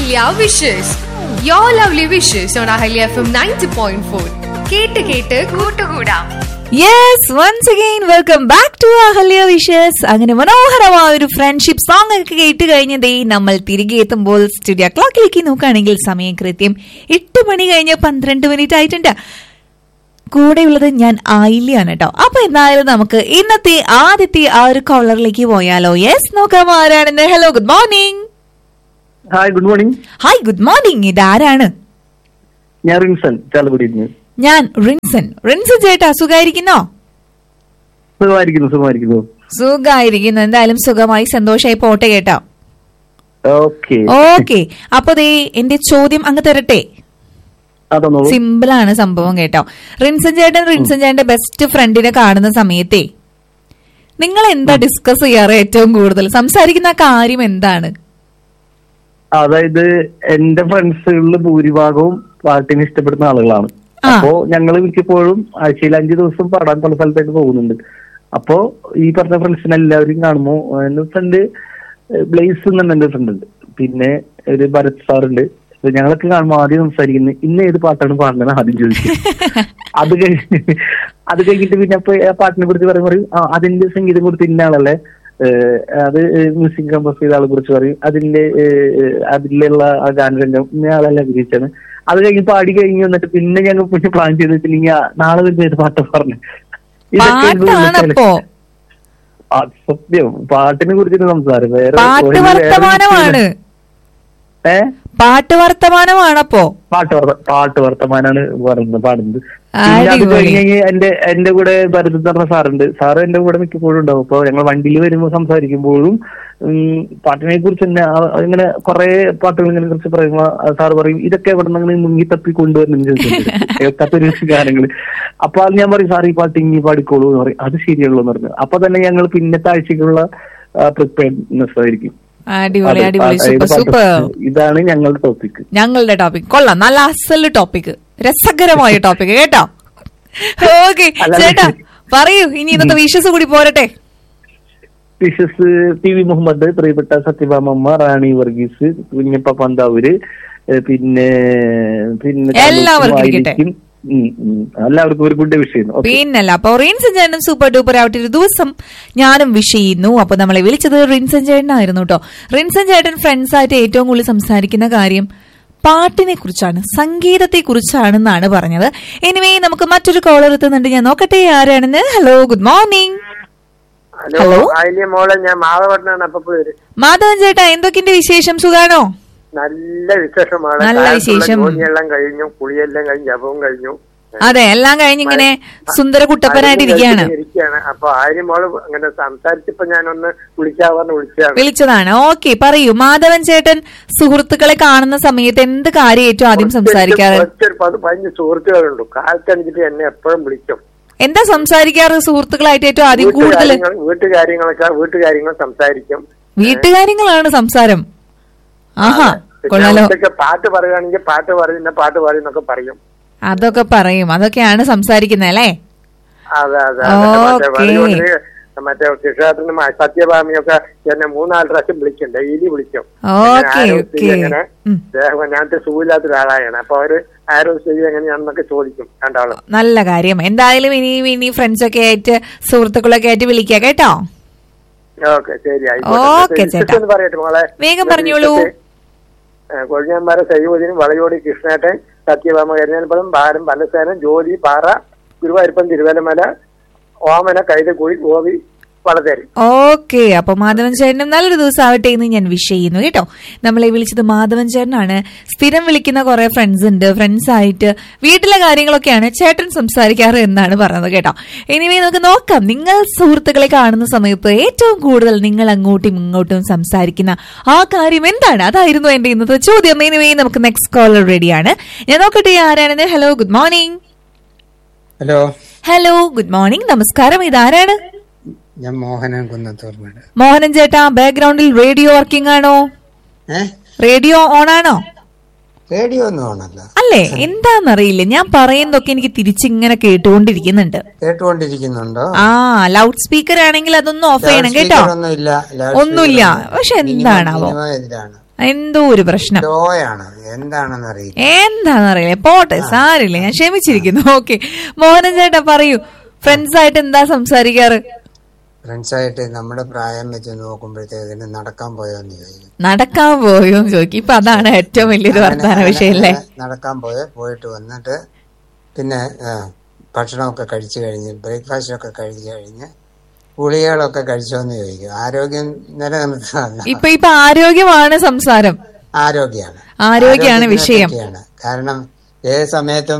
Ahalya wishes yo lovely wishes on Ahalya F M ninety point four കേട്ട് കേട്ട് കൂട്ടുകൂടാം yes once again welcome back to Ahalya wishes അങ്ങനെ മനോഹരമായ ഒരു ഫ്രണ്ട്ഷിപ്പ് സോങ് ഒക്കെ കേട്ട് കഴിഞ്ഞതേ നമ്മൾ തിരികെ എത്തുമ്പോൾ സ്റ്റുഡിയോ ക്ലോക്കിലേക്ക് നോക്കുകയാണെങ്കിൽ സമയം കൃത്യം എട്ട് മണി കഴിഞ്ഞ് പന്ത്രണ്ട് മിനിറ്റ് ആയിട്ടുണ്ട് കൂടെയുള്ളത് ഞാൻ ആയില്യാണ് കേട്ടോ അപ്പൊ എന്തായാലും നമുക്ക് ഇന്നത്തെ ആദ്യത്തെ ആ ഒരു കോളറിലേക്ക് പോയാലോ യെസ് നോക്കാം ആരാണെന്ന് hello good morning hi good morning hi good morning ഇതാരാണ് ഞാൻ റിൻസൺ ചാലക്കുടിയിൽ ഞാൻ റിൻസൺ റിൻസൺ ചേട്ടാ സുഖായിരിക്കുന്നോ സുഖമായിരിക്കുന്നു സുഖമായിരിക്കുന്നു സുഖായിരിക്കുന്നു എന്തായാലും സുഖമായി സന്തോഷമായി പോട്ടെ കേട്ടോ ഓക്കെ ഓക്കെ അപ്പൊ ദേ എന്റെ ചോദ്യം അങ്ങ് തരട്ടെ അതൊന്നോളൂ സിമ്പിൾ ആണ് സംഭവം കേട്ടോ റിൻസൻ ചേട്ടൻ റിൻസൻ ചേട്ടന്റെ ബെസ്റ്റ് ഫ്രണ്ടിനെ കാണുന്ന സമയത്തേ നിങ്ങൾ എന്താ ഡിസ്കസ് ചെയ്യാറ് ഏറ്റവും കൂടുതൽ സംസാരിക്കുന്ന കാര്യം എന്താണ് അതായത് എന്റെ ഫ്രണ്ട്സുകളിൽ ഭൂരിഭാഗവും പാട്ടിനെ ഇഷ്ടപ്പെടുന്ന ആളുകളാണ് ആ. അപ്പോ ഞങ്ങൾ മിക്കപ്പോഴും ആഴ്ചയിൽ അഞ്ചു ദിവസം പാടാൻ പല സ്ഥലത്തായിട്ട് പോകുന്നുണ്ട് അപ്പോ ഈ പറഞ്ഞ ഫ്രണ്ട്സിനെ എല്ലാവരും കാണുമ്പോ എന്റെ ഫ്രണ്ട് ബ്ലേസ് എന്നുണ്ട് എന്റെ ഫ്രണ്ട് ഉണ്ട് പിന്നെ ഒരു ഭരത് സാറുണ്ട് അപ്പൊ ഞങ്ങളൊക്കെ കാണുമ്പോൾ ആദ്യം സംസാരിക്കുന്നത് ഇന്ന് ഏത് പാട്ടാണ് പാടുന്നത് ആദ്യം ചോദിക്കും അത് കഴിഞ്ഞ് അത് കഴിഞ്ഞിട്ട് പിന്നെ അപ്പൊ ആ പാട്ടിനെ കുറിച്ച് പറയും പറയും ആ അതിന്റെ സംഗീതം കൊടുത്ത് ഇന്ന ആളല്ലേ ഏഹ് അത് മ്യൂസിക് കമ്പോസ് ചെയ്ത ആളെ കുറിച്ച് പറയും അതിന്റെ ഏഹ് അതിലുള്ള ആ ഗാനരംഗം ഇന്ന ആളല്ല അഭിനയിച്ചാണ് അത് കഴിഞ്ഞ് പാടി കഴിഞ്ഞ് വന്നിട്ട് പിന്നെ ഞങ്ങൾ പിന്നെ പ്ലാൻ ചെയ്ത് വെച്ചിട്ടുണ്ടെങ്കിൽ ആ, നാളെ വരുന്ന ഏത് പാട്ട് പറഞ്ഞു പാട്ടാണപ്പോ സത്യം പാട്ടിനെ കുറിച്ചിട്ട് സംസാരം വേറെ പാട്ട് ഒരു വേറെ വർത്തമാനമാണ് ഏ പാട്ട് വർത്തമാനമാണപ്പോ പാട്ട് വർത്ത- പാട്ട് വർത്തമാനാണ് പറയുന്നത് പാടുന്നത് പിന്നെ അത് അടിപൊളി. കഴിഞ്ഞ് കഴിഞ്ഞ് എന്റെ എന്റെ കൂടെ ഭരത് എന്ന് പറഞ്ഞ സാറുണ്ട് സാറ് എന്റെ കൂടെ മിക്കപ്പോഴും ഉണ്ടാവും അപ്പൊ ഞങ്ങൾ വണ്ടിയിൽ വരുമ്പോൾ സംസാരിക്കുമ്പോഴും ഉം, പാട്ടിനെ കുറിച്ച് തന്നെ ആ- ഇങ്ങനെ കുറെ പാട്ടുകൾ ഇങ്ങനെ കുറിച്ച് പറയുമ്പോ ആ സാറ് പറയും ഇതൊക്കെ എവിടെ നിന്ന് അങ്ങനെ മുങ്ങി തപ്പി കൊണ്ടുവരുന്നു ചോദിച്ചിട്ടുണ്ട് കേൾക്കാത്തൊരു ഗാനങ്ങൾ അപ്പൊ അത് ഞാൻ പറയും സാർ ഈ പാട്ട് ഇനി പാടിക്കോളൂ എന്ന് പറയും അത് ശരിയുള്ളൂ എന്ന് പറഞ്ഞു അപ്പൊ തന്നെ ഞങ്ങൾ പിന്നത്തെ ആഴ്ചക്കുള്ള പ്രിപ്പയർനെസ് ആയിരിക്കും അടിപൊളി അത് അടിപൊളി ആ- സൂപ്പർ ഏത് സൂപ്പർ പാട്ട് ഇതാണ് ഞങ്ങളുടെ ടോപ്പിക് ഞങ്ങളുടെ ടോപ്പിക് കൊള്ളാം നല്ല അസല് ടോപ്പിക് രസകരമായ ടോപ്പിക് കേട്ടോ ഓക്കെ അല്ല, ചേട്ടാ പറയൂ ഇനി ഇന്നത്തെ വിഷസ് കൂടി പോരട്ടെ വിഷസ് ടി വി മുഹമ്മദ് പ്രിയപ്പെട്ട സത്യഭാമമ്മ റാണി വർഗീസ് കുഞ്ഞപ്പ പന്താവൂര് ഏഹ് പിന്നെ പിന്നെ എല്ലാവർക്കും ഇരിക്കട്ടെ. ആയിരിക്കും. ഉം, ഉം. എല്ലാവർക്കും ഒരു ഗുഡ് വിഷയം ഓക്കെ പിന്നല്ല അപ്പൊ റിൻസൻ ചേട്ടനും സൂപ്പർ ഡൂപ്പർ ആവട്ടെ ഒരു ദിവസം ഞാനും വിഷ് ചെയ്യുന്നു അപ്പൊ നമ്മളെ വിളിച്ചത് റിൻസൻ ചേട്ടനായിരുന്നു കേട്ടോ റിൻസൻ ചേട്ടൻ ഫ്രണ്ട്സ് ആയിട്ട് ഏറ്റവും കൂടുതൽ സംസാരിക്കുന്ന കാര്യം പാട്ടിനെ കുറിച്ചാണ് സംഗീതത്തെ കുറിച്ചാണെന്നാണ് പറഞ്ഞത് എനിവേ നമുക്ക് മറ്റൊരു കോളർ എത്തുന്നുണ്ട് ഞാൻ നോക്കട്ടെ ആരാണെന്ന് hello good morning hello hello. Ayilya മോളെ ഞാൻ മാധവട്ടനാണ് അപ്പൊ പേര് മാധവൻ ചേട്ടാ എന്തൊക്കെയുണ്ട് വിശേഷം സുഖാണോ നല്ല വിശേഷമാണ് നല്ല കാലത്തുള്ള വിശേഷം. ജോലിയെല്ലാം കഴിഞ്ഞു കുളിയെല്ലാം കഴിഞ്ഞു ജപവും കഴിഞ്ഞു അതെ എല്ലാം കഴിഞ്ഞ് ഇങ്ങനെ സുന്ദര കുട്ടപ്പനായിട്ട് ഇരിക്കുകയാണ് ഇരിക്കുകയാണ് അപ്പൊ ആയിരം മോള് അങ്ങനെ സംസാരിച്ചപ്പോ ഞാനൊന്ന് വിളിക്കാവാന്ന് വിളിച്ചതാണ് വിളിച്ചതാണ് ഓക്കെ പറയൂ മാധവൻ ചേട്ടൻ സുഹൃത്തുക്കളെ കാണുന്ന സമയത്ത് എന്ത് കാര്യം ഏറ്റവും ആദ്യം സംസാരിക്കാറ് ഒറ്റൊരു പത് പതിനഞ്ച് സുഹൃത്തുക്കളുണ്ട് കാലത്തണിച്ചിട്ട് എന്നെ എപ്പോഴും വിളിക്കും എന്താ സംസാരിക്കാറ് സുഹൃത്തുക്കളായിട്ട് ഏറ്റവും ആദ്യം കൂടുതൽ വീട്ടുകാര്യങ്ങൾ വീട്ടുകാര്യങ്ങളൊക്കെ വീട്ടുകാര്യങ്ങൾ സംസാരിക്കും വീട്ടുകാര്യങ്ങളാണ് സംസാരം ആഹാ പിന്നെ കൊള്ളാലോ ഉച്ചയ്ക്ക് പാട്ട് പറയുകയാണെങ്കിൽ പാട്ട് പറയുന്ന പാട്ട് പറയുന്നൊക്കെ പറയും അതൊക്കെ പറയും അതൊക്കെയാണ് സംസാരിക്കുന്നത് അല്ലേ അതെ അതെ അതെ. മറ്റേ ഓക്കേ. അതുകൊണ്ട് മറ്റേ കൃഷ്ണാട്ടനും സത്യഭാമിയൊക്കെ എന്നെ മൂന്നാല് പ്രാവശ്യം വിളിക്കും ഡെയിലി വിളിക്കും ഓക്കേ, അങ്ങനെ ഓക്കേ. ആരോഗ്യം എങ്ങനെ ഉം. ദേഹം ഞാനത്തെ സുഖമില്ലാത്ത ഒരാളാണ് അപ്പൊ അവര് ആരോഗ്യം എങ്ങനെയാണെന്നൊക്കെ ചോദിക്കും രണ്ടാളും നല്ല കാര്യം എന്തായാലും ഇനി ഇനി ഫ്രണ്ട്സ് ഒക്കെ ആയിട്ട് സുഹൃത്തുക്കളൊക്കെ ആയിട്ട് വിളിക്കാം കേട്ടോ ഓക്കെ ശരി ഓക്കേ, ചേട്ടാ. എന്ന് പറയട്ടെ മോളെ വേഗം പറഞ്ഞോളൂ. കൊഴിഞ്ഞാമ്പാറ സൈവദിനും വളയോടി കൃഷ്ണേട്ടൻ സത്യഭാമ കരിഞ്ഞാൽപ്പഴം ഭാരം പലസേനം ജോലി പാറ ഗുരുവായൂരപ്പൻ തിരുവല്ലമല ഓമന കൈതക്കുഴി ഗോപി വളതേരി ഓക്കെ അപ്പൊ മാധവൻ ചേട്ടനും നല്ലൊരു ദിവസം ആവട്ടെ എന്ന് ഞാൻ വിഷ് ചെയ്യുന്നു കേട്ടോ നമ്മളെ വിളിച്ചത് മാധവൻ ചേട്ടനാണ് സ്ഥിരം വിളിക്കുന്ന കുറെ ഫ്രണ്ട്സ് ഉണ്ട് ഫ്രണ്ട്സ് ആയിട്ട് വീട്ടിലെ കാര്യങ്ങളൊക്കെയാണ് ചേട്ടൻ സംസാരിക്കാറ് എന്നാണ് പറഞ്ഞത് കേട്ടോ എനിവേ നമുക്ക് നോക്കാം നിങ്ങൾ സുഹൃത്തുക്കളെ കാണുന്ന സമയത്ത് ഏറ്റവും കൂടുതൽ നിങ്ങൾ അങ്ങോട്ടും ഇങ്ങോട്ടും സംസാരിക്കുന്ന ആ കാര്യം എന്താണ് അതായിരുന്നു എന്റെ ഇന്നത്തെ ചോദ്യം എനിവേ നമുക്ക് നെക്സ്റ്റ് കോളർ റെഡിയാണ് ഞാൻ നോക്കട്ടെ ആരാണെന്ന് hello good morning hello hello good morning നമസ്കാരം ഇതാരാണ് ഞാൻ മോഹനൻ കുന്നത്തൂർമേട് മോഹനൻ ചേട്ടാ ബാക്ക്ഗ്രൗണ്ടിൽ റേഡിയോ വർക്കിംഗ് ആണോ ഏ റേഡിയോ ഓൺ ആണോ റേഡിയോ ഒന്നും ആണല്ലോ അല്ലേ എന്താന്നറിയില്ല ഞാൻ പറയുന്നതൊക്കെ എനിക്ക് തിരിച്ചിങ്ങനെ കേട്ടുകൊണ്ടിരിക്കുന്നുണ്ട് കേട്ടുകൊണ്ടിരിക്കുന്നുണ്ടോ ആ ലൗഡ് സ്പീക്കർ ആണെങ്കിൽ അതൊന്നും ഓഫ് ചെയ്യണം കേട്ടോ Loudspeaker ഒന്നുമില്ല. Loudspeaker ഒന്നുമില്ല ഒന്നും. പക്ഷെ Minimum- എന്താണാവോ minimum ഇതിലാണ് എന്തോ ഒരു പ്രശ്നം ലോയാണ് എന്താണെന്ന് അറിയില്ല എന്താണെന്നറിയില്ല പോട്ടെ സാരില്ല ഞാൻ ക്ഷമിച്ചിരിക്കുന്നു ഓക്കെ മോഹനൻ ചേട്ടാ പറയൂ ഫ്രണ്ട്സ് ആയിട്ട് എന്താ സംസാരിക്കാറ് ഫ്രണ്ട്സായിട്ട് നമ്മുടെ പ്രായം വെച്ച് നോക്കുമ്പോഴത്തേക്കിന് നടക്കാൻ പോയോന്ന് ചോദിക്കും നടക്കാൻ പോയോ എന്ന് ചോദിക്കും ഇപ്പൊ അതാണ് ഏറ്റവും വലിയൊരു വർത്തമാന അങ്ങനെ- വിഷയം അല്ലേ അങ്ങനെ നടക്കാൻ പോയ പോയിട്ട് വന്നിട്ട് പിന്നെ ആ, ഭക്ഷണമൊക്കെ കഴിച്ചു കഴിഞ്ഞ് ബ്രേക്ക്ഫാസ്റ്റ് ഒക്കെ കഴിച്ചു കഴിഞ്ഞ് ഗുളികകളൊക്കെ കഴിച്ചോന്ന് ചോദിക്കും ആരോഗ്യം നിലനിർത്തുന്നതല്ല ഇപ്പൊ ഇപ്പൊ ആരോഗ്യമാണ് സംസാരം ആരോഗ്യമാണ് ആരോഗ്യമാണ് ആരോഗ്യത്തിനെ വിഷയം. പറ്റിയാണ്. കാരണം ഏത് സമയത്തും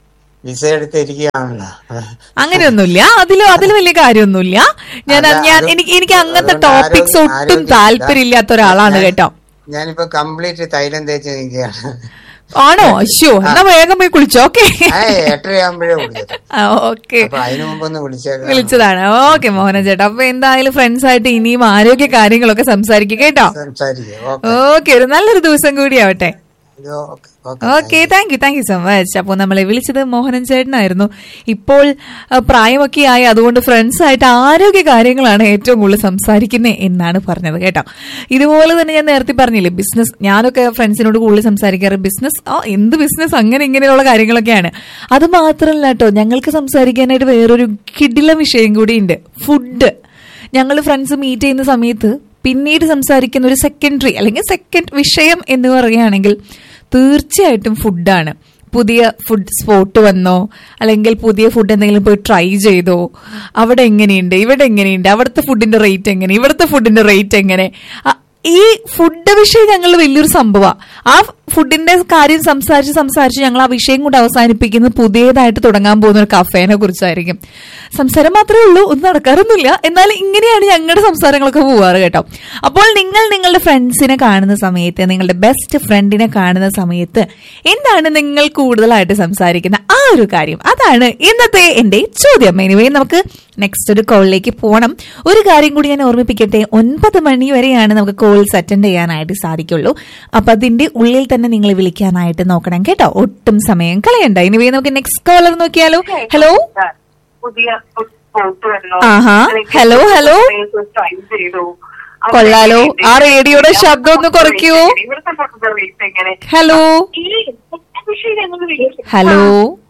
വിസ എടുത്തിരിക്കുകയാണല്ലോ അങ്ങനെയൊന്നുമില്ല അതില് അതിൽ വലിയ കാര്യമൊന്നുമില്ല ഞാൻ അല്ല, ഞാൻ അത് എനിക്ക് എനിക്ക് അങ്ങനത്തെ അതുകൊണ്ട് ടോപ്പിക്സ് ആരോഗ്യം- ഒട്ടും ആരോഗ്യം- താല്പര്യമില്ലാത്ത ഒരാളാണ് ഞാൻ- കേട്ടോ ഞാനിപ്പോ കംപ്ലീറ്റ് തൈലം തേച്ച് നിൽക്കുകയാണ് ആണോ അശ്യോ എന്നാ വേഗം പോയി കുളിച്ചോ ഓക്കെ ആ എട്ടരയാകുമ്പോഴേ വിളിച്ചത് ഓക്കെ അപ്പൊ അതിനു മുമ്പൊന്ന് വിളിച്ചേക്കാം വിളിച്ചതാണ് ഓക്കെ മോഹന ചേട്ടാ അപ്പൊ എന്തായാലും ഫ്രണ്ട്സ് ആയിട്ട് ഇനിയും ആരോഗ്യ കാര്യങ്ങളൊക്കെ സംസാരിക്കുക കേട്ടോ സംസാരിക്കും ഓക്കെ ഓക്കെ ഒരു നല്ലൊരു ദിവസം കൂടിയാവട്ടെ ഇത് okay okay okay thank you thank you so much അപ്പോൾ നമ്മളെ വിളിച്ചത് മോഹനൻ ചേട്ടനായിരുന്നു ഇപ്പോൾ ആ, പ്രായമൊക്കെ ആയി അതുകൊണ്ട് ഫ്രണ്ട്സ് ആയിട്ട് ആരോഗ്യ കാര്യങ്ങളാണ് ഏറ്റവും കൂടുതൽ സംസാരിക്കുന്നത് എന്നാണ് പറഞ്ഞത് കേട്ടോ ഇതുപോലെ തന്നെ ഞാൻ നേരത്തെ പറഞ്ഞില്ലേ ബിസിനസ് ഞാനൊക്കെ ഫ്രണ്ട്സിനോട് കൂടുതൽ സംസാരിക്കാറ് ബിസിനസ് ആ എന്ത് ബിസിനസ് അങ്ങനെ ഇങ്ങനെയുള്ള കാര്യങ്ങളൊക്കെയാണ് അത് മാത്രമല്ല കേട്ടോ ഞങ്ങൾക്ക് സംസാരിക്കാനായിട്ട് വേറൊരു കിടില വിഷയം കൂടിയുണ്ട് ഫുഡ് ഞങ്ങൾ ഫ്രണ്ട്സ് മീറ്റ് ചെയ്യുന്ന സമയത്ത് പിന്നീട് സംസാരിക്കുന്ന ഒരു സെക്കൻഡറി അല്ലെങ്കിൽ സെക്കൻഡ് വിഷയം എന്ന് പറയുകയാണെങ്കിൽ തീർച്ചയായിട്ടും ഫുഡാണ് പുതിയ ഫുഡ് സ്പോട്ട് വന്നോ അല്ലെങ്കിൽ പുതിയ ഫുഡ് എന്തെങ്കിലും പോയി ട്രൈ ചെയ്തോ അവിടെ എങ്ങനെയുണ്ട് ഇവിടെ എങ്ങനെയുണ്ട് അവിടുത്തെ ഫുഡിന്റെ റേറ്റ് എങ്ങനെ ഇവിടുത്തെ ഫുഡിന്റെ റേറ്റ് എങ്ങനെ അ- ഈ ഫുഡ് വിഷയം ഞങ്ങൾ വലിയൊരു സംഭവമാണ് ആ ഫുഡിന്റെ കാര്യം സംസാരിച്ച് സംസാരിച്ച് ഞങ്ങൾ ആ വിഷയം കൊണ്ട് അവസാനിപ്പിക്കുന്നത് പുതിയതായിട്ട് തുടങ്ങാൻ പോകുന്ന ഒരു കഫേനെ കുറിച്ചായിരിക്കും സംസാരം മാത്രമേ ഉള്ളൂ ഒന്നും നടക്കാറൊന്നുമില്ല എന്നാൽ ഇങ്ങനെയാണ് ഞങ്ങളുടെ സംസാരങ്ങളൊക്കെ പോവാറ് കേട്ടോ അപ്പോൾ നിങ്ങൾ നിങ്ങളുടെ ഫ്രണ്ട്സിനെ കാണുന്ന സമയത്ത് നിങ്ങളുടെ ബെസ്റ്റ് ഫ്രണ്ടിനെ കാണുന്ന സമയത്ത് എന്താണ് നിങ്ങൾ കൂടുതലായിട്ട് സംസാരിക്കുന്ന ആ ഒരു കാര്യം അതാണ് ഇന്നത്തെ എന്റെ ചോദ്യം എനിവേ നമുക്ക് നെക്സ്റ്റ് ഒരു കോളിലേക്ക് പോകണം ഒരു കാര്യം കൂടി ഞാൻ ഓർമ്മിപ്പിക്കട്ടെ ഒൻപത് മണി വരെയാണ് നമുക്ക് കോൾസ് അറ്റൻഡ് ചെയ്യാനായിട്ട് സാധിക്കുള്ളൂ അപ്പൊ അതിന്റെ ഉള്ളിൽ തന്നെ നിങ്ങൾ വിളിക്കാനായിട്ട് നോക്കണം കേട്ടോ ഒട്ടും സമയം കളയണ്ട എനിവേ നമുക്ക് നെക്സ്റ്റ് കോളർ നോക്കിയാലോ ഹലോ പുതിയ സ്പോട്ട് വന്നു ആഹാ. Hello, hello. ട്രൈ ചെയ്തു കൊള്ളാലോ. ആ റേഡിയോയുടെ ശബ്ദം ഒന്ന് കുറയ്ക്കുവോ? ഇവിടുത്തെ ഫുഡ് റേറ്റ് എങ്ങനെ ഹലോ ഈ വിഷയം ഞങ്ങൾ വിളിച്ചു. ഹലോ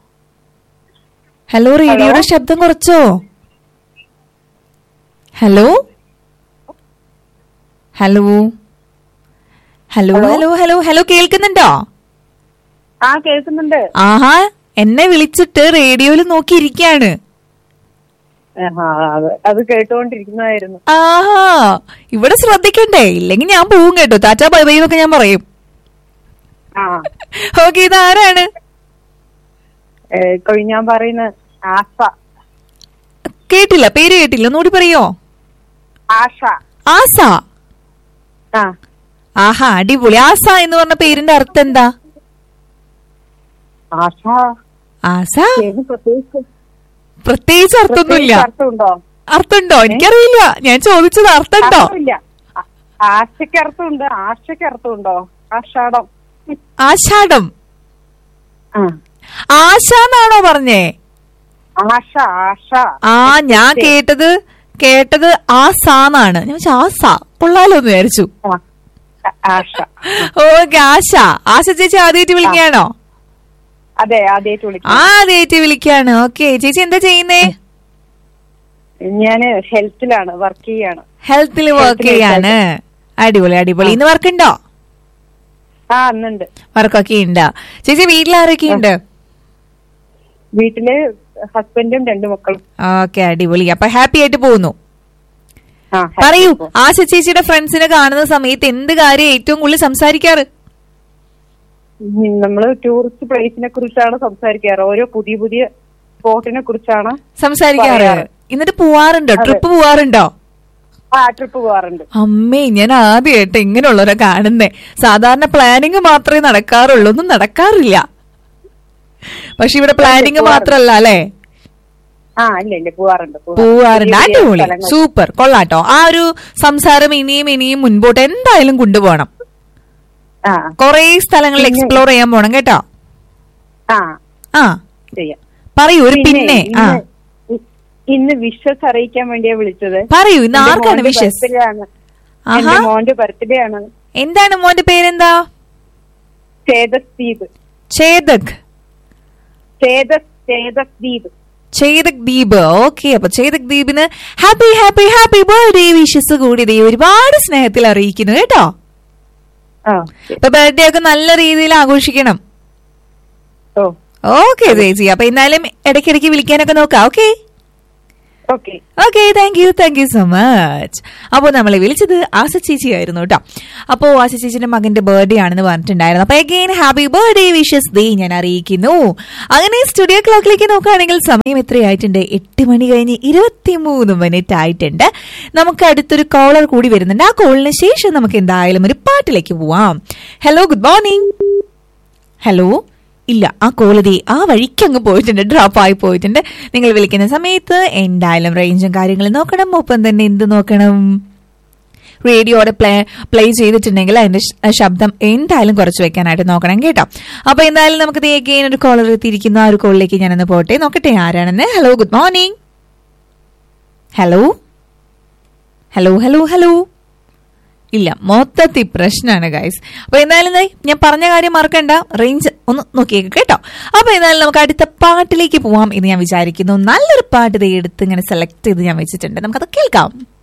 ഹലോ റേഡിയോയുടെ ശബ്ദം കുറച്ചോ hello hello hello hello hello hello കേൾക്കുന്നുണ്ടോ ആ കേൾക്കുന്നുണ്ട് ആഹാ എന്നെ വിളിച്ചിട്ട് റേഡിയോയിൽ നോക്കിയിരിക്കാണ് ആഹാ, അത് അത് കേട്ടുകൊണ്ടിരിക്കുന്നതായിരുന്നു ആഹാ ഇവിടെ ശ്രദ്ധിക്കണ്ടേ ഇല്ലെങ്കിൽ ഞാൻ പോവും കേട്ടോ ടാറ്റാ ബൈ ബൈ എന്നൊക്കെ ഞാൻ പറയും ആ ഓക്കെ ഇത് ആരാണ് ഏ, കൊഴിഞ്ഞാൻ പറയുന്ന ആശ കേട്ടില്ല പേര് കേട്ടില്ല ഒന്നുകൂടി പറയോ ആശ ആസ ആ ആഹാ അടിപൊളി ആസ എന്ന് പറഞ്ഞ പേരിന്റെ അർത്ഥം എന്താ ആശ ആസ ഏത് പ്രത്യേകിച്ച് പ്രത്യേകിച്ച് അർത്ഥമൊന്നുമില്ല പ്രത്യേകിച്ച് അർത്ഥമുണ്ടോ അർത്ഥമുണ്ടോ എനിക്കറിയില്ല ഞാൻ ചോദിച്ചത് അർത്ഥമുണ്ടോ അർത്ഥമില്ല ആ- ആശയ്ക്ക് അർത്ഥമുണ്ട് ആശയ്ക്ക് അർത്ഥമുണ്ടോ ആഷാഢം ആഷാഢം ആ ആശ എന്നാണോ പറഞ്ഞേ ആശ ആശ ആ ഞാൻ കേട്ടത് കേട്ടത് ആസാന്നാണ് ഞാൻ വിചാരിച്ചു, ആസ കൊള്ളാലോ എന്ന് വിചാരിച്ചു ആ, ആശ ഓക്കെ ആശ ആശ ചേച്ചി ആദ്യമായിട്ട് വിളിക്കുകയാണോ അതെ ആദ്യമായിട്ട് വിളിക്കും ആദ്യമായിട്ട് വിളിക്കുകയാണ് ഓക്കെ ചേച്ചി എന്താ ചെയ്യുന്നേ ഞാന് ഹെൽത്തിലാണ് വർക്ക് ചെയ്യാണ് ഹെൽത്തിൽ വർക്ക് ചെയ്യാണ് അടിപൊളി അടിപൊളി ഇന്ന് വർക്ക് ഉണ്ടോ ആ അന്നുണ്ട് വർക്കൊക്കെ ഉണ്ട് ചേച്ചി വീട്ടിലാരൊക്കെ ഉണ്ട് വീട്ടില് ഹസ്ബൻഡും രണ്ടു മക്കളും ഓക്കെ അടിപൊളി അപ്പൊ ഹാപ്പി ആയിട്ട് പോകുന്നു ആ പറയൂ happy. ആശ ചേച്ചിയുടെ ഫ്രണ്ട്സിനെ കാണുന്ന സമയത്ത് എന്ത് കാര്യം ഏറ്റവും കൂടുതൽ സംസാരിക്കാറ് ഉം, നമ്മള് ടൂറിസ്റ്റ് പ്ലേസിനെ കുറിച്ചാണ് സംസാരിക്കാറ് ഓരോ പുതിയ പുതിയ സ്പോട്ടിനെ കുറിച്ചാണ് സംസാരിക്കാറ് പറയാറ്. എന്നിട്ട് പോവാറുണ്ടോ അതെ. ട്രിപ്പ് പോവാറുണ്ടോ ആ ട്രിപ്പ് പോവാറുണ്ട് അമ്മേ ഞാൻ ആദ്യമായിട്ട് ഇങ്ങനെയുള്ളവരെ കാണുന്നേ സാധാരണ പ്ലാനിങ് മാത്രമേ നടക്കാറുള്ളൂ ഒന്നും നടക്കാറില്ല പക്ഷെ ഇവിടെ പ്ലാനിങ് പോവാറുണ്ട്. മാത്രല്ല അല്ലേ ആ ഇല്ല ഇല്ല പോവാറുണ്ട് പോവാറുണ്ട് പുതിയ പുതിയ അടിപൊളി സ്ഥലങ്ങൾ. സൂപ്പർ കൊള്ളാട്ടോ ആ ഒരു സംസാരം ഇനിയും ഇനിയും മുൻപോട്ട് എന്തായാലും കൊണ്ടുപോകണം ആ കൊറേ സ്ഥലങ്ങളിൽ പിന്നെ- എക്സ്പ്ലോർ ചെയ്യാൻ പോണം കേട്ടോ ആ ആ ചെയ്യാം പറയൂ ഒരു പിന്നെ ആ ഇന്ന് ഇ- ഇന്ന് വിശ്വസ് അറിയിക്കാൻ വേണ്ടിയാ വിളിച്ചത് പറയൂ ഇന്ന് എന്റെ ആർക്കാണ് മോന്റെ വിഷസ് birthday ആണ്. ആഹാ എന്റെ മോന്റെ ബർത്ത്ഡേ ആണ് എന്താണ് മോന്റെ പേരെന്താ ചേതസ് ദ്വീപ് ചേതക് ചേതസ് ചേതസ് ദ്വീപ് ചേതക് ദീപ് ഓക്കെ അപ്പൊ ചേതക് ദീപിന് happy happy happy birthday wishes കൂടി ദേ ഒരുപാട് സ്നേഹത്തിൽ അറിയിക്കുന്നു കേട്ടോ ആ അപ്പൊ ബർത്ത്ഡേ ഒക്കെ നല്ല രീതിയിൽ ആഘോഷിക്കണം ഓ ഓക്കെ ചേച്ചി അപ്പൊ എന്നാലും ഇടയ്ക്കിടയ്ക്ക് വിളിക്കാനൊക്കെ നോക്കാം okay okay okay thank you thank you so much അപ്പോൾ നമ്മളെ വിളിച്ചത് ആസ ചേച്ചി ആയിരുന്നു കേട്ടോ അപ്പോൾ ആസ ചേച്ചിന്റെ മകന്റെ ബർത്ത്ഡേ ആണെന്ന് പറഞ്ഞിട്ടുണ്ടായിരുന്നു അപ്പൊ again happy birthday wishes day ഞാൻ അറിയിക്കുന്നു അങ്ങനെ സ്റ്റുഡിയോ ക്ലോക്കിലേക്ക് നോക്കുകയാണെങ്കിൽ സമയം എത്രയായിട്ടുണ്ട് എട്ട് മണി കഴിഞ്ഞ് ഇരുപത്തിമൂന്ന് മിനിറ്റ് ആയിട്ടുണ്ട് നമുക്ക് അടുത്തൊരു കോളർ കൂടി വരുന്നുണ്ട് ആ കോളിന് ശേഷം നമുക്ക് എന്തായാലും ഒരു പാട്ടിലേക്ക് പോവാം ഹലോ ഗുഡ് മോർണിംഗ് ഹലോ ഇല്ല ആ കോളതി ആ വഴിക്ക് അങ്ങ് പോയിട്ടുണ്ട് ഡ്രോപ്പ് ആയി പോയിട്ടുണ്ട് നിങ്ങൾ വിളിക്കുന്ന സമയത്ത് എന്തായാലും റേഞ്ചും കാര്യങ്ങളും നോക്കണം ഒപ്പം തന്നെ എന്ത് നോക്കണം റേഡിയോടെ പ്ലേ പ്ലേ ചെയ്തിട്ടുണ്ടെങ്കിൽ അതിന്റെ ശ- ശബ്ദം എന്തായാലും കുറച്ച് വെക്കാനായിട്ട് നോക്കണം കേട്ടോ അപ്പൊ എന്തായാലും നമുക്ക് അഗെയിൻ ഒരു കോളർ എത്തിയിരിക്കുന്നു ആ ഒരു കോളിലേക്ക് ഞാനൊന്ന് പോട്ടെ നോക്കട്ടെ ആരാണെന്ന് hello good morning hello hello hello hello ഇല്ല മൊത്തത്തിൽ പ്രശ്നമാണ് ഗൈസ് അപ്പൊ എന്തായാലും ദേ ഞാൻ പറഞ്ഞ കാര്യം മറക്കണ്ട റേഞ്ച് ഒന്ന് നോക്കിയേക്ക് കേട്ടോ അപ്പൊ എന്തായാലും നമുക്ക് അടുത്ത പാട്ടിലേക്ക് പോവാം എന്ന് ഞാൻ വിചാരിക്കുന്നു നല്ലൊരു പാട്ട് ദേ എടുത്ത് ഇങ്ങനെ സെലക്ട് ചെയ്ത് ഞാൻ വെച്ചിട്ടുണ്ട് നമുക്കത് കേൾക്കാം